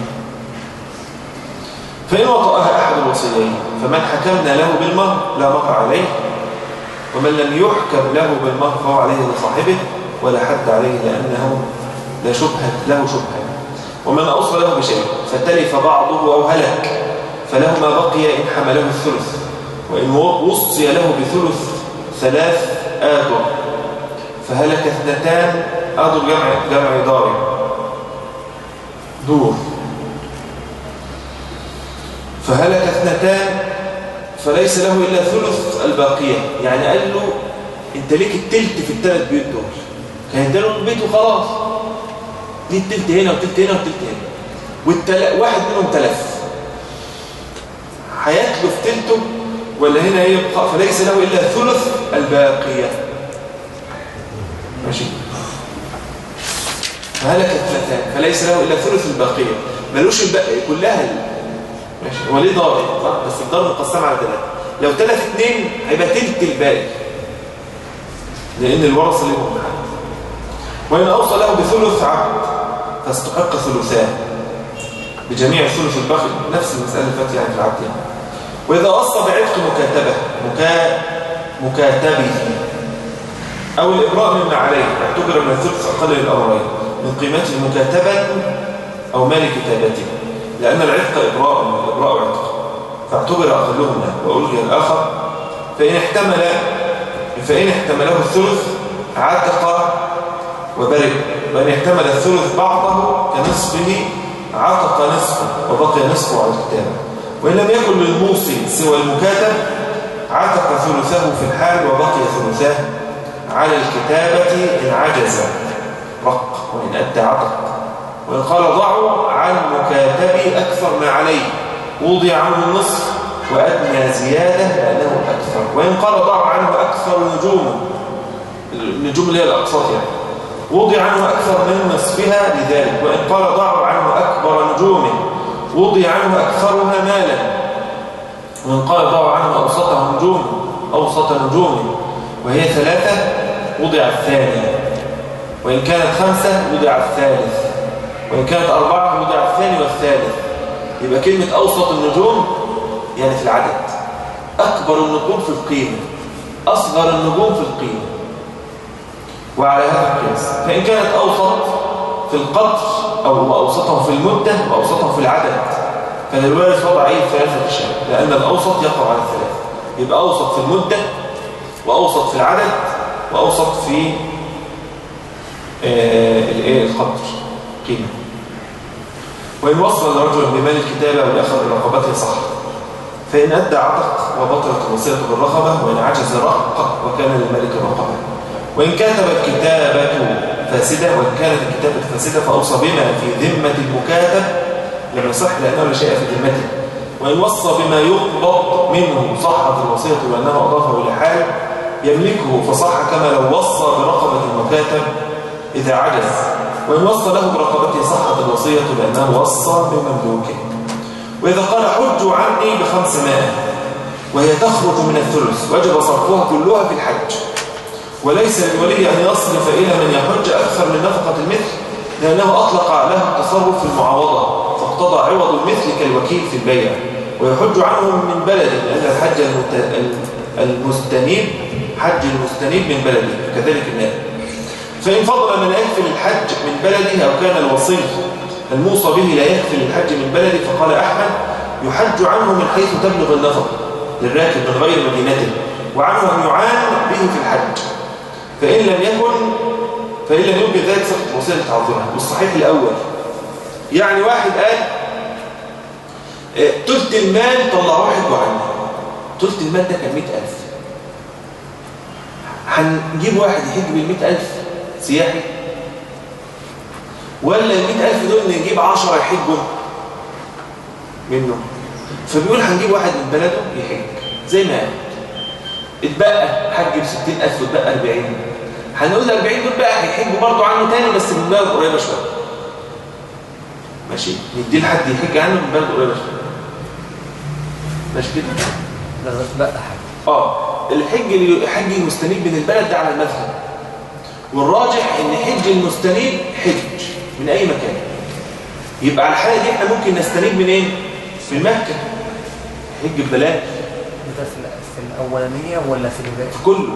فإن وطأها أحد الوصيين فمن حكمنا له بالمهر لا مهر عليه ومن لم يحكم له بالمهر فهو عليه لصاحبه ولا حد عليه لأنه لا شبهة له شبهة ومن أوصى له بشيء فتلف بعضه أو هلك فله ما بقي إن حمله الثلث وإن وصي له بثلث ثلاث آدر فهلك اثنتان آدر جمع, جمع دار دور فهلك اثنتان فليس له إلا ثلث الباقية يعني قال له انت ليك التلت في الثلاث بيوت دول كان اداله البيت وخلاص ليه التلت هنا والتلت هنا والتلت هنا والتل... واحد منهم تلف هيتلف تلته ولا هنا يبقى فليس له إلا ثلث الباقية ماشي فهلك اثنتان فليس له إلا ثلث الباقية ملوش الباقي كلها ال- ماشي هو ليه دار صح؟ بس الدار مقسمة على ثلاثة لو تلف اثنين هيبقى تلت الباقي لأن الورثة لهم حق وإن أوصى له بثلث عبد فاستحق ثلثان بجميع ثلث الباقي نفس المسألة اللي فاتت يعني في العبد يعني. وإذا وصى بعتق مكاتبة مكا... مكاتبه أو الإبراء مما عليه اعتبر من الثلث أقل الأمرين من قيمته مكاتبا أو مال كتابته لأن العتق إبراء والإبراء عتق فاعتبر أقلهما وألغي الآخر فإن احتمل فإن احتمله الثلث عتق وبرئ وإن احتمل الثلث بعضه كنصفه عتق نصفه وبقي نصفه على الكتابة وإن لم يكن للموصي سوى المكاتب عتق ثلثه في الحال وبقي ثلثاه على الكتابة إن عجز رق وإن أدى عتق وإن قال ضعوا عن مكاتبي أكثر ما عليه وضع عنه النصف وأدنى زيادة لأنه أكثر وإن قال ضعوا عنه أكثر نجومه النجوم اللي هي الأقساط يعني وضع عنه أكثر من نصفها لذلك وإن قال ضعوا عنه أكبر نجومه وضع عنه أكثرها مالا وإن قال ضعوا عنه أوسطها نجومه أوسط نجومه وهي ثلاثة وضع الثاني وإن كانت خمسة وضع الثالث وإن كانت أربعة وضع الثاني والثالث يبقى كلمة أوسط النجوم يعني في العدد أكبر النجوم في القيمة أصغر النجوم في القيمة وعلى هذا القياس فإن كانت أوسط في القدر أو أوسطهم في المدة وأوسطهم في العدد فللوارث وضع أي ثلاثة أشياء لأن الأوسط يقع على الثلاثة يبقى أوسط في المدة وأوسط في العدد وأوسط في آه، الايه القدر قيمة وإن وصل رجل بمال الكتابة والأخذ برقبته صح فإن أدى عتق وبطلت الوصية بالرقبة وإن عجز رق وكان للملك الرقبة وإن كتب الكتابة فاسدة وإن كانت الكتابة فاسدة فأوصى بما في ذمة المكاتب لم يصح لأنه لا شيء في ذمته وإن وصى بما يقبض منه صحت الوصية وأنه أضافه إلى حال يملكه فصح كما لو وصى برقبة المكاتب إذا عجز وإن وصى له برقبته صحت الوصية لأنه وصى بمملوكه وإذا قال حجوا عني بخمسمائة وهي تخرج من الثلث وجب صرفها كلها في الحج وليس للولي أن يصرف إلى من يحج أكثر من نفقة المثل لأنه أطلق له التصرف في المعاوضة فاقتضى عوض المثل كالوكيل في البيع ويحج عنه من بلده لأن الحج المت- المستنيب حج المستنيب من بلده كذلك النائب فإن فضل من لا يكفل الحج من بلده أو كان الوصي الموصى به لا يكفل الحج من بلده فقال أحمد يحج عنه من حيث تبلغ النفق للراكب من غير مدينته وعنه أن يعان به في الحج فإن لم يكن فإن لم يمكن ذلك سقط وصية تعذرها والصحيح الأول يعني واحد قال آه، تلت المال طلعوه حجوا عنه تلت المال ده كان 100000 هنجيب واحد يحج بال 100000 سياحي ولا ال 100000 دول نجيب 10 يحجوا منه فبيقول هنجيب واحد من بلده يحج زي ما قال اتبقى حج ب 60000 واتبقى 40 هنقول ال 40 دول بقى هيحجوا برضه عنه تاني بس من بلد قريبه شويه ماشي نديه لحد يحج عنه من بلد قريبه شويه ماشي كده ده بقى حاجة اه الحج اللي حج المستنيب من البلد ده على المذهب والراجح ان حج المستنيب حج من اي مكان يبقى على الحاله دي احنا ممكن نستنيب من ايه من مكه حج ببلاش ده في ال- في الأولانية ولا في الباقي؟ في كله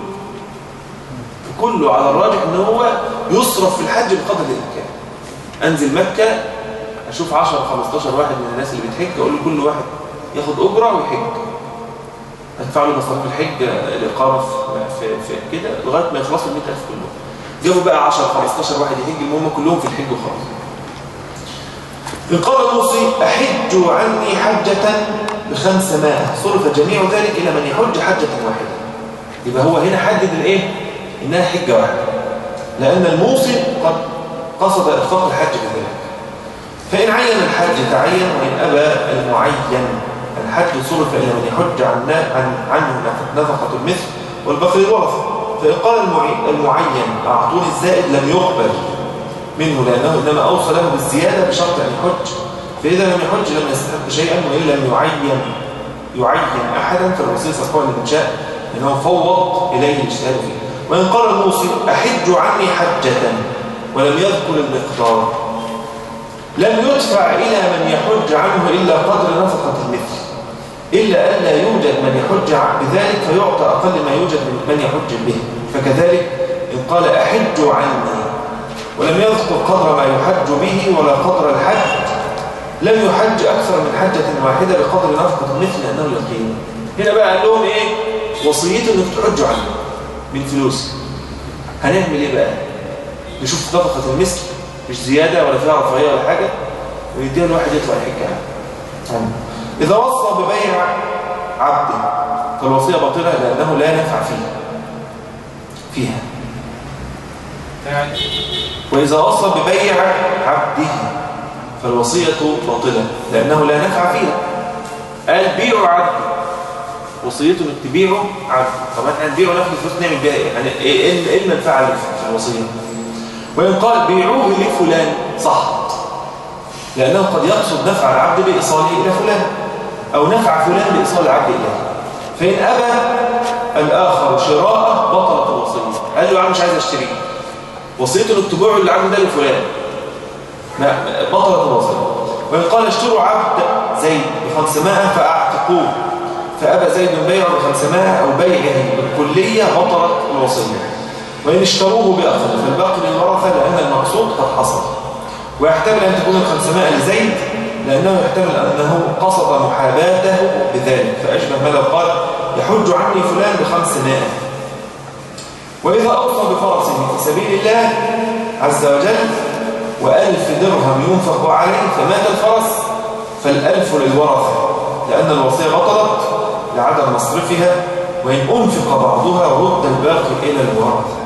في كله على الراجح ان هو يصرف في الحج بقدر الامكان انزل مكه اشوف 10 15 واحد من الناس اللي بتحج اقول لكل واحد ياخد اجره ويحج ادفع له مصاريف الحج الاقامه في, في, في كده لغايه ما يخلصوا ال 100000 كلهم جابوا بقى 10 15 واحد يحج المهم كلهم في الحج وخلاص إن قال الموصي أحج عني حجة بخمسمائة صرف جميع ذلك إلى من يحج حجة واحدة يبقى هو هنا حدد الإيه؟ إنها حجة واحدة لأن الموصي قد قصد إخفاق الحج بذلك فإن عين الحج تعين وإن أبى المعين الحج صرف إلى من يحج عن عن عنه نفقة المثل والبقي الورث فإن قال المعي- المعين أعطوني الزائد لم يقبل منه لأنه إنما أوصى له بالزيادة بشرط أن يحج فإذا لم يحج لم يستحق شيئا وإن لم يعين يعين أحدا فالوصية صفوة لمن شاء إنه فوض إليه الاجتهاد فيه وإن قال الموصي أحج عني حجة ولم يذكر المقدار لم يدفع إلى من يحج عنه إلا قدر نفقة المثل إلا أن لا يوجد من يحج عن- بذلك فيعطى أقل ما يوجد من من يحج به فكذلك إن قال أحج عني ولم يذكر قدر ما يحج به ولا قدر الحج لم يحج أكثر من حجة واحدة بقدر نفقة المثل لأنه يقين هنا بقى قال لهم إيه وصيته إنك تحجوا عنه من فلوس هنعمل إيه بقى نشوف نفقة المثل مش زيادة ولا فيها رفاهية ولا حاجة ويديها الواحد يطلع يحج عنه إذا وصى ببيع عبده فالوصية باطلة لأنه لا نفع فيها فيها يعني وإذا وصى ببيع عبده فالوصية باطلة لأنه لا نفع فيها قال بيعوا عبده وصيته انك تبيعه عبد طب احنا هنبيعه ناخد فلوس نعمل بيها ايه يعني ايه ايه إيه المنفعه اللي في الوصيه وان قال بيعوه لفلان صح لانه قد يقصد نفع العبد بايصاله الى فلان او نفع فلان بايصال العبد اليه فان ابى الاخر شراءه بطلت الوصيه قال له يا عم مش عايز اشتريه وصيته انك تبيعه للعبد ده لفلان ما بطلت الوصيه وان قال اشتروا عبد زيد بخمسمائة فاعتقوه فأبى زيد بيعه بخمسمائة أو بيعه بالكلية بطلت الوصية وإن اشتروه بأقل فالباقي للورثة لأن المقصود قد حصل ويحتمل أن تكون الخمسمائة لزيد لأنه يحتمل أنه قصد محاباته بذلك فأشبه ما لو قال يحج عني فلان بخمسمائة وإذا أوصى بفرسه في سبيل الله عز وجل وألف درهم ينفق عليه فمات الفرس فالألف للورثة لأن الوصية بطلت لعدم مصرفها وإن أنفق بعضها رد الباقي إلى الورثة